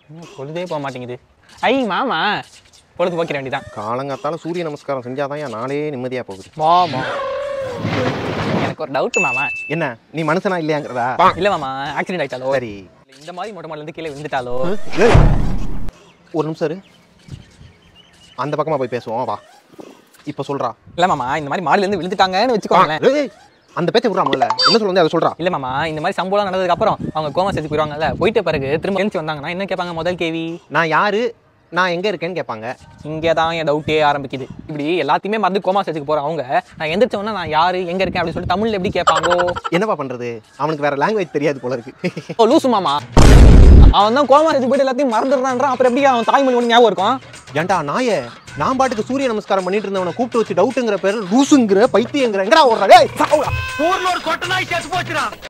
இன்னும் பொழுதே போக மாட்டேங்குது ஐ மாமா பொழுது போக்கிற வேண்டியதான் காலங்காத்தால சூரிய நமஸ்காரம் செஞ்சாதான் என் நாளே நிம்மதியா போகுது மாமா எனக்கு ஒரு டவுட் மாமா என்ன நீ மனுஷனா இல்லையாங்கிறதா இல்ல மாமா ஆக்சிடென்ட் ஆயிட்டாலோ சரி இல்ல இந்த மாதிரி மொட்டை மாடில இருந்து கீழே விழுந்துட்டாலோ ஏய், ஒரு நிமிஷம் இரு அந்த பக்கமா போய் பேசுவோம் வா இப்ப சொல்றா இல்ல மாமா இந்த மாதிரி மாடில இருந்து விழுந்துட்டாங்கன்னு வச்சுக்கோங்களேன் ஏய், அந்த பேச்சை விட்றா முதல்ல என்ன சொல்ல அதை சொல்றா இல்ல மாமா இந்த மாதிரி சம்பவம் நடந்ததுக்கு அப்புறம் அவங்க கோமா சேர்த்து போயிருவாங்கல்ல போயிட்ட பிறகு திரும்ப எழுந்து வந்தாங்கன்னா என்ன கேட்பாங்க முதல் கேவி நான் யாரு நான் எங்க இருக்கேன்னு கேட்பாங்க இங்கே தான் என் டவுட்டே ஆரம்பிக்குது இப்படி எல்லாத்தையுமே மறந்து கோமா சேர்த்துக்கு போற அவங்க நான் எந்திரிச்ச உடனே நான் யாரு எங்க இருக்கேன் அப்படின்னு சொல்லிட்டு தமிழ்ல எப்படி கேட்பாங்கோ என்னப்பா பண்றது அவனுக்கு வேற லாங்குவேஜ் தெரியாது போல இருக்கு ஓ லூசு மாமா அவன் தான் கோமா சேர்த்து போயிட்டு எல்லாத்தையும் மறந்துடுறான்றான் அப்புறம் எப்படி அவன் தாய்மொழி ஒன்று ஞாபகம் இருக்கும் ஏன்டா நாயே நான் பாட்டுக்கு சூரிய நமஸ்காரம் பண்ணிட்டு இருந்தவனை கூப்பிட்டு வச்சு டவுட்டுங்கிற பேர் லூசுங்கிற பைத்தியங்கிற எங்கடா ஓடுறா டேய் சாவுடா ஊர்ல ஒரு கொட்டை நாய் செத்து போச்சுடா